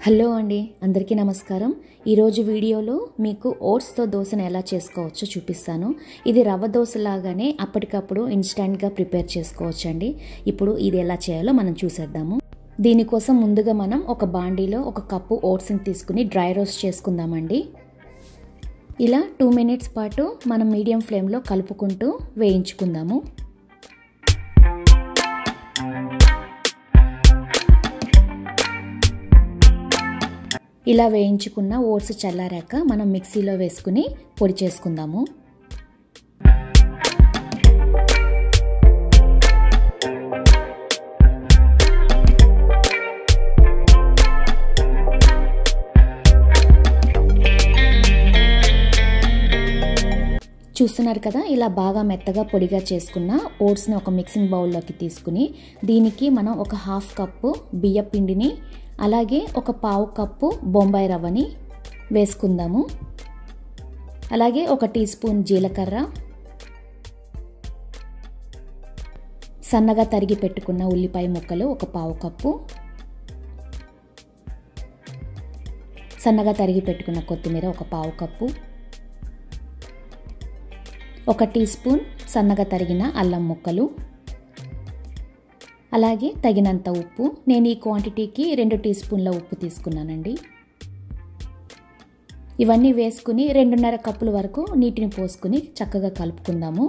hello అండి అందరికీ నమస్కారం ఈరోజు వీడియోలో మీకు ఓట్స్తో దోశను ఎలా చేసుకోవచ్చో చూపిస్తాను ఇది రవ్వ దోశ లాగానే అప్పటికప్పుడు ఇన్స్టెంట్గా ప్రిపేర్ చేసుకోవచ్చు అండి ఇప్పుడు ఇది ఎలా చేయాలో మనం చూసేద్దాము దీనికోసం ముందుగా మనం ఒక బాండీలో ఒక కప్పు ఓట్స్ని తీసుకుని డ్రై రోస్ట్ చేసుకుందామండి ఇలా టూ మినిట్స్ పాటు మనం మీడియం ఫ్లేమ్లో కలుపుకుంటూ వేయించుకుందాము ఇలా వేయించుకున్న ఓట్స్ చల్లారాక మనం మిక్సీలో వేసుకుని పొడి చేసుకుందాము చూస్తున్నారు కదా ఇలా బాగా మెత్తగా పొడిగా చేసుకున్న ఓట్స్ని ఒక మిక్సింగ్ బౌల్లోకి తీసుకుని దీనికి మనం ఒక హాఫ్ కప్పు బియ్య పిండిని అలాగే ఒక పావు కప్పు బొంబాయి రవ్వని వేసుకుందాము అలాగే ఒక టీ స్పూన్ జీలకర్ర సన్నగా తరిగి పెట్టుకున్న ఉల్లిపాయ ముక్కలు ఒక పావు కప్పు సన్నగా తరిగి పెట్టుకున్న కొత్తిమీర ఒక పావు కప్పు ఒక టీ స్పూన్ సన్నగా తరిగిన అల్లం ముక్కలు అలాగే తగినంత ఉప్పు నేను ఈ క్వాంటిటీకి రెండు టీ స్పూన్ల ఉప్పు తీసుకున్నానండి ఇవన్నీ వేసుకుని రెండున్నర కప్పుల వరకు నీటిని పోసుకుని చక్కగా కలుపుకుందాము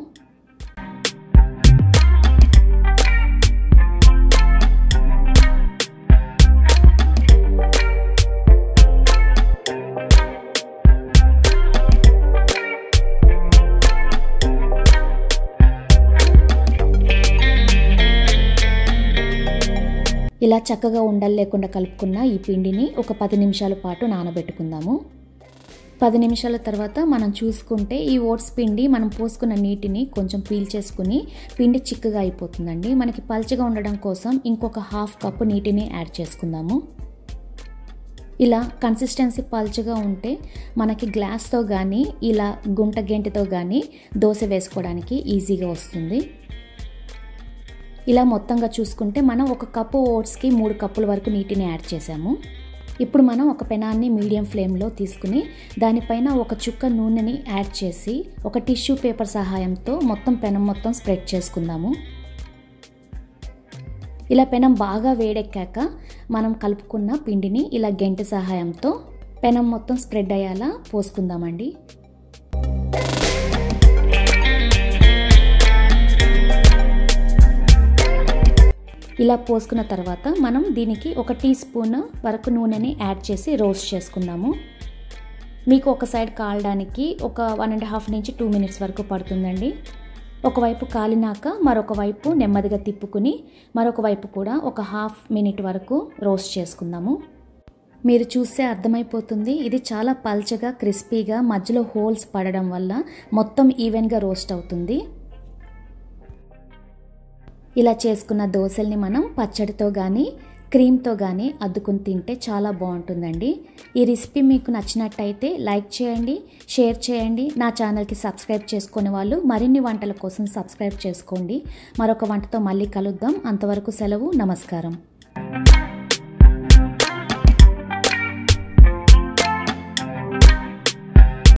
ఇలా చక్కగా ఉండలు లేకుండా కలుపుకున్న ఈ పిండిని ఒక పది నిమిషాల పాటు నానబెట్టుకుందాము పది నిమిషాల తర్వాత మనం చూసుకుంటే ఈ ఓట్స్ పిండి మనం పోసుకున్న నీటిని కొంచెం పీల్చేసుకుని పిండి చిక్కగా అయిపోతుందండి మనకి పల్చగా ఉండడం కోసం ఇంకొక హాఫ్ కప్పు నీటిని యాడ్ చేసుకుందాము ఇలా కన్సిస్టెన్సీ పల్చగా ఉంటే మనకి గ్లాస్తో కానీ ఇలా గుంట గెంటితో కానీ దోశ వేసుకోవడానికి ఈజీగా వస్తుంది ఇలా మొత్తంగా చూసుకుంటే మనం ఒక కప్పు ఓట్స్కి మూడు కప్పుల వరకు నీటిని యాడ్ చేసాము ఇప్పుడు మనం ఒక పెనాన్ని మీడియం ఫ్లేమ్లో తీసుకుని దానిపైన ఒక చుక్క నూనెని యాడ్ చేసి ఒక టిష్యూ పేపర్ సహాయంతో మొత్తం పెనం మొత్తం స్ప్రెడ్ చేసుకుందాము ఇలా పెనం బాగా వేడెక్కాక మనం కలుపుకున్న పిండిని ఇలా గెంటె సహాయంతో పెనం మొత్తం స్ప్రెడ్ అయ్యేలా పోసుకుందామండి ఇలా పోసుకున్న తర్వాత మనం దీనికి ఒక టీ స్పూన్ వరకు నూనెని యాడ్ చేసి రోస్ట్ చేసుకుందాము మీకు ఒక సైడ్ కాలడానికి ఒక వన్ అండ్ హాఫ్ నుంచి టూ మినిట్స్ వరకు పడుతుందండి ఒకవైపు కాలినాక మరొక వైపు నెమ్మదిగా తిప్పుకుని మరొక వైపు కూడా ఒక హాఫ్ మినిట్ వరకు రోస్ట్ చేసుకుందాము మీరు చూస్తే అర్థమైపోతుంది ఇది చాలా పల్చగా క్రిస్పీగా మధ్యలో హోల్స్ పడడం వల్ల మొత్తం ఈవెన్గా రోస్ట్ అవుతుంది ఇలా చేసుకున్న దోశల్ని మనం పచ్చడితో కానీ క్రీమ్తో కానీ అద్దుకుని తింటే చాలా బాగుంటుందండి ఈ రెసిపీ మీకు నచ్చినట్టయితే లైక్ చేయండి షేర్ చేయండి నా ఛానల్కి సబ్స్క్రైబ్ చేసుకునే వాళ్ళు మరిన్ని వంటల కోసం సబ్స్క్రైబ్ చేసుకోండి మరొక వంటతో మళ్ళీ కలుద్దాం అంతవరకు సెలవు నమస్కారం